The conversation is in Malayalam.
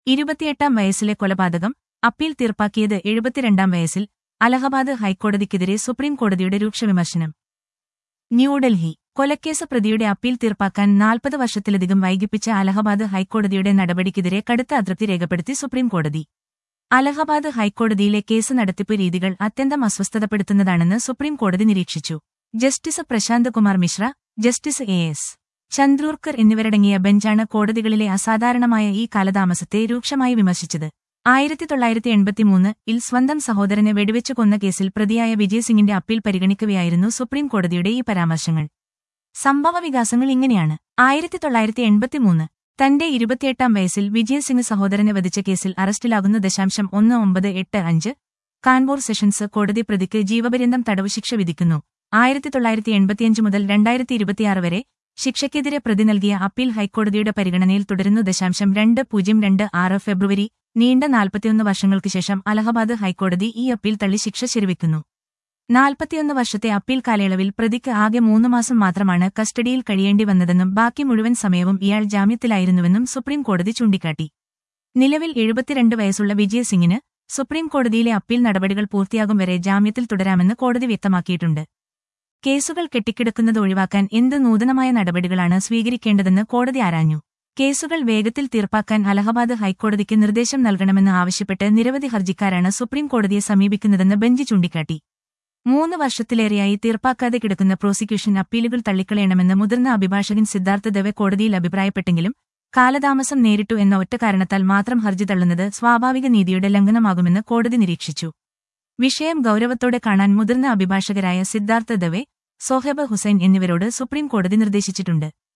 ഇരുപത്തിയെട്ടാം വയസ്സിലെ കൊലപാതകം അപ്പീൽ തീർപ്പാക്കിയത് എഴുപത്തിരണ്ടാം വയസ്സിൽ അലഹബാദ് ഹൈക്കോടതിക്കെതിരെ സുപ്രീം കോടതിയുടെ രൂക്ഷ വിമർശനം ന്യൂഡൽഹി കൊലക്കേസ് പ്രതിയുടെ അപ്പീൽ തീർപ്പാക്കാൻ നാൽപ്പത് വർഷത്തിലധികം വൈകിപ്പിച്ച അലഹബാദ് ഹൈക്കോടതിയുടെ നടപടിക്കെതിരെ കടുത്ത അതൃപ്തി രേഖപ്പെടുത്തി സുപ്രീം കോടതി അലഹബാദ് ഹൈക്കോടതിയിലെ കേസ് നടത്തിപ്പ് രീതികൾ അത്യന്തം അസ്വസ്ഥതപ്പെടുത്തുന്നതാണെന്ന് സുപ്രീം കോടതി നിരീക്ഷിച്ചു justice Prashant Kumar Mishra justice A S Chandurkar എന്നിവരടങ്ങിയ ബെഞ്ചാണ് കോടതികളിലെ അസാധാരണമായ ഈ കാലതാമസത്തെ രൂക്ഷമായി വിമർശിച്ചത് ആയിരത്തി തൊള്ളായിരത്തി എൺപത്തിമൂന്ന് ഇൽ സ്വന്തം സഹോദരനെ വെടിവെച്ചു കൊന്ന കേസിൽ പ്രതിയായ വിജയ് സിംഗിന്റെ അപ്പീൽ പരിഗണിക്കവെയായിരുന്നു സുപ്രീം കോടതിയുടെ ഈ പരാമർശങ്ങൾ സംഭവ വികാസങ്ങൾ ഇങ്ങനെയാണ് ആയിരത്തി തൊള്ളായിരത്തി എൺപത്തിമൂന്ന് തന്റെ ഇരുപത്തിയെട്ടാം വയസ്സിൽ വിജയ് സിംഗ് സഹോദരനെ വധിച്ച കേസിൽ അറസ്റ്റിലാകുന്ന ദശാംശം ഒന്ന് ഒമ്പത് എട്ട് അഞ്ച് കാൺപൂർ സെഷൻസ് കോടതി പ്രതിക്ക് ജീവപര്യന്തം തടവ് ശിക്ഷ വിധിക്കുന്നു ആയിരത്തി തൊള്ളായിരത്തി എൺപത്തിയഞ്ച് മുതൽ രണ്ടായിരത്തി ഇരുപത്തിയാറ് വരെ ശിക്ഷയ്ക്കെതിരെ പ്രതി നൽകിയ അപ്പീൽ ഹൈക്കോടതിയുടെ പരിഗണനയിൽ തുടരുന്നു ദശാംശം രണ്ട് പൂജ്യം രണ്ട് ആറ് ഫെബ്രുവരി നീണ്ട നാൽപ്പത്തിയൊന്ന് വർഷങ്ങൾക്ക് ശേഷം അലഹബാദ് ഹൈക്കോടതി ഈ അപ്പീൽ തള്ളി ശിക്ഷ ശരിവെക്കുന്നു നാൽപ്പത്തിയൊന്ന് വർഷത്തെ അപ്പീൽ കാലയളവിൽ പ്രതിക്ക് ആകെ മൂന്ന് മാസം മാത്രമാണ് കസ്റ്റഡിയിൽ കഴിയേണ്ടി വന്നതെന്നും ബാക്കി മുഴുവൻ സമയവും ഇയാൾ ജാമ്യത്തിലായിരുന്നുവെന്നും സുപ്രീം കോടതി ചൂണ്ടിക്കാട്ടി നിലവിൽ എഴുപത്തിരണ്ട് വയസ്സുള്ള വിജയ് സിംഗിന് സുപ്രീം കോടതിയിലെ അപ്പീൽ നടപടികൾ പൂർത്തിയാകും വരെ ജാമ്യത്തിൽ തുടരാമെന്ന് കോടതി വ്യക്തമാക്കിയിട്ടുണ്ട് കേസുകൾ കെട്ടിക്കിടക്കുന്നത് ഒഴിവാക്കാൻ എന്ത് നൂതനമായ നടപടികളാണ് സ്വീകരിക്കേണ്ടതെന്ന് കോടതി ആരാഞ്ഞു കേസുകൾ വേഗത്തിൽ തീർപ്പാക്കാൻ അലഹബാദ് ഹൈക്കോടതിക്ക് നിർദ്ദേശം നൽകണമെന്ന് ആവശ്യപ്പെട്ട് നിരവധി ഹർജിക്കാരാണ് സുപ്രീം കോടതിയെ സമീപിക്കുന്നതെന്ന് ബെഞ്ച് ചൂണ്ടിക്കാട്ടി മൂന്ന് വർഷത്തിലേറെയായി തീർപ്പാക്കാതെ കിടക്കുന്ന പ്രോസിക്യൂഷൻ അപ്പീലുകൾ തള്ളിക്കളയണമെന്ന് മുതിർന്ന അഭിഭാഷകൻ സിദ്ധാർത്ഥ ദവെ കോടതിയിൽ അഭിപ്രായപ്പെട്ടെങ്കിലും കാലതാമസം നേരിട്ടു എന്ന ഒറ്റ കാരണത്താൽ മാത്രം ഹർജി തള്ളുന്നത് സ്വാഭാവിക നീതിയുടെ ലംഘനമാകുമെന്ന് കോടതി നിരീക്ഷിച്ചു വിഷയം ഗൌരവത്തോടെ കാണാൻ മുതിർന്ന അഭിഭാഷകരായ സിദ്ധാർത്ഥ ദവെ സോഹബ് ഹുസൈൻ എന്നിവരോട് സുപ്രീം കോടതി നിർദ്ദേശിച്ചിട്ടുണ്ട്